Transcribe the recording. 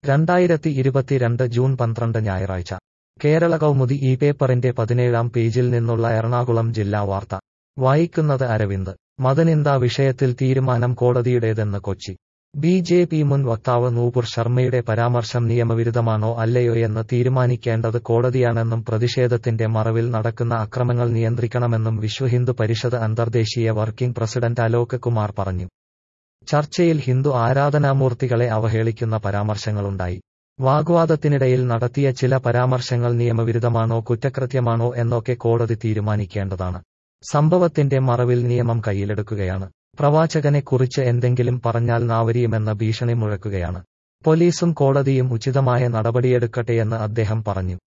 രണ്ടായിരത്തി ഇരുപത്തിരണ്ട് ജൂൺ പന്ത്രണ്ട് ഞായറാഴ്ച കേരള കൗമുദി ഈ പേപ്പറിന്റെ പതിനേഴാം പേജിൽ നിന്നുള്ള എറണാകുളം ജില്ലാ വാർത്ത വായിക്കുന്നത് അരവിന്ദ് മതനിന്ദാ വിഷയത്തിൽ തീരുമാനം കോടതിയുടേതെന്ന് കൊച്ചി ബി ജെ പി മുൻ വക്താവ് നൂപുർ ശർമ്മയുടെ പരാമർശം നിയമവിരുദ്ധമാണോ അല്ലയോയെന്ന് തീരുമാനിക്കേണ്ടത് കോടതിയാണെന്നും പ്രതിഷേധത്തിന്റെ മറവിൽ നടക്കുന്ന അക്രമങ്ങൾ നിയന്ത്രിക്കണമെന്നും വിശ്വഹിന്ദു പരിഷത്ത് അന്തർദേശീയ വർക്കിംഗ് പ്രസിഡന്റ് അലോക് കുമാർ പറഞ്ഞു ചർച്ചയിൽ ഹിന്ദു ആരാധനാമൂർത്തികളെ അവഹേളിക്കുന്ന പരാമർശങ്ങളുണ്ടായി വാഗ്വാദത്തിനിടയിൽ നടത്തിയ ചില പരാമർശങ്ങൾ നിയമവിരുദ്ധമാണോ കുറ്റകൃത്യമാണോ എന്നൊക്കെ കോടതി തീരുമാനിക്കേണ്ടതാണ് സംഭവത്തിന്റെ മറവിൽ നിയമം കയ്യിലെടുക്കുകയാണ് പ്രവാചകനെ കുറിച്ച് എന്തെങ്കിലും പറഞ്ഞാൽ നാവരിയുമെന്ന ഭീഷണി മുഴക്കുകയാണ് പോലീസും കോടതിയും ഉചിതമായ നടപടിയെടുക്കട്ടെയെന്ന് അദ്ദേഹം പറഞ്ഞു